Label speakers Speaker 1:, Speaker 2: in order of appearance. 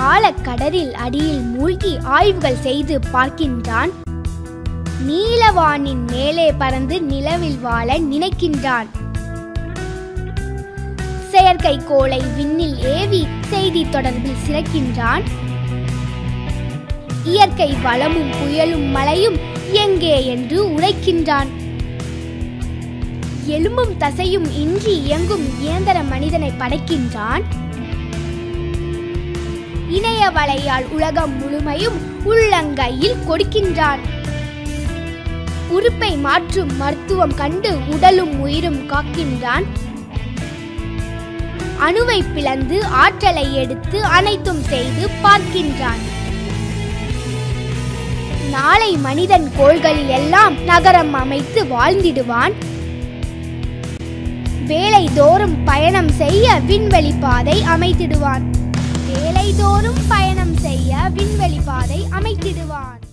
Speaker 1: ஆழக்கடலில் அடியில் மூழ்கி ஆய்வுகள் செய்து பார்க்கின்றான் நீலவானின் மேலே பறந்து நிலவில் வாழ நினைக்கின்றான் செயற்கைக்கோளை விண்ணில் ஏவி செய்தி தொடர்பில் சிறக்கின்றான் இயற்கை வளமும் புயலும் மழையும் எங்கே என்று உரைக்கின்றான் எலும்பும் தசையும் இன்றி இயங்கும் இயந்திர மனிதனை படைக்கின்றான் இணைய வலையால் உலகம் முழுமையும் உள்ளங்கையில் கொடுக்கின்றான் உறுப்பை மாற்றும் மருத்துவம் கண்டு உடலும் உயிரும் காக்கின்றான் அணுவை பிளந்து ஆற்றலை எடுத்து அனைத்தும் செய்து பார்க்கின்றான் நாளை மனிதன் கோள்களில் எல்லாம் நகரம் அமைத்து வாழ்ந்திடுவான் வேலை தோறும் பயணம் செய்ய விண்வெளி பாதை அமைத்திடுவான் வேலை தோறும் பயணம் செய்ய விண்வெளி பாதை அமைத்திடுவான்